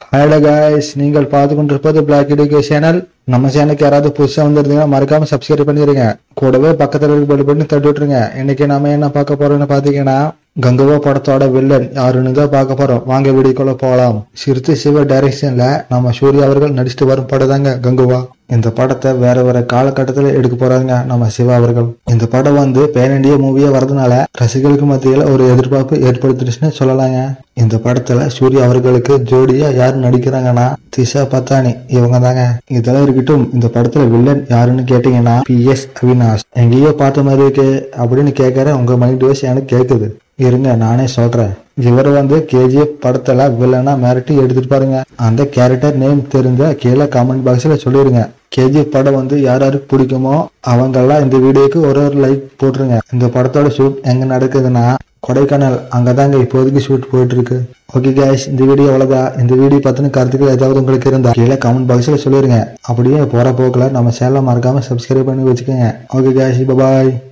hello guys நீங்கள் பார்த்து கொண்டிருப்பது பிளாக் இடுகே சேனல் நம்ம சேனலுக்கு யாராவது புதுசா வந்திருந்தீங்கன்னா மறக்காம சப்ஸ்கிரைப் பண்ணிருங்க கூடவே பக்கத்துல இருக்க பெல் பண்ணி தட்டி விட்டுருங்க இன்னைக்கு நாம என்ன பார்க்க போறோம்னு பாத்தீங்கன்னா கங்குவா படத்தோட வில்லன் யாருன்னு தான் பார்க்க போறோம் வாங்க வீடியோக்குள்ள போகலாம் சிறுத்தை சிவ டைரக்ஷன்ல நம்ம சூர்யா அவர்கள் நடிச்சுட்டு வரும் படம் தாங்க கங்குவா இந்த படத்தை வேற வேற காலகட்டத்தில் எடுக்க போறாங்க நம்ம சிவா அவர்கள் இந்த படம் வந்து பேன் இண்டியா மூவியா வரதுனால ரசிகர்களுக்கு மத்தியில் ஒரு எதிர்பார்ப்பு ஏற்படுத்திடுச்சுன்னு சொல்லலாங்க இந்த படத்துல சூர்யா அவர்களுக்கு ஜோடியா யார் நடிக்கிறாங்கன்னா திஷா பத்தானி இவங்க தாங்க இதெல்லாம் இருக்கட்டும் இந்த படத்துல வில்லன் யாருன்னு கேட்டீங்கன்னா பி எஸ் அவினாஷ் எங்கேயோ பார்த்த மாதிரி இருக்கு அப்படின்னு கேட்கற உங்க மைண்ட் வாய்ஸ் எனக்கு கேக்குது இருங்க நானே சொல்றேன் இவர் வந்து கேஜிஎஃப் படத்துல வில்லனா மிரட்டி எடுத்துட்டு பாருங்க அந்த கேரக்டர் நேம் தெரிஞ்ச கீழே கமெண்ட் பாக்ஸ்ல சொல்லிருங்க கேஜிஎஃப் படம் வந்து யார் யாருக்கு பிடிக்குமோ அவங்கெல்லாம் இந்த வீடியோக்கு ஒரு ஒரு லைக் போட்டுருங்க இந்த படத்தோட ஷூட் எங்க நடக்குதுன்னா கொடைக்கானல் அங்கதாங்க இப்போதைக்கு ஷூட் போயிட்டு இருக்கு ஓகே guys இந்த வீடியோ அவ்வளவுதான் இந்த வீடியோ பத்தின கருத்துக்கள் ஏதாவது உங்களுக்கு இருந்தா கீழே கமெண்ட் பாக்ஸ்ல சொல்லிருங்க அப்படியே போற போக்குல நம்ம சேனலை மறக்காம சப்ஸ்கிரைப் பண்ணி வச்சுக்கோங்க ஓகே guys பாய்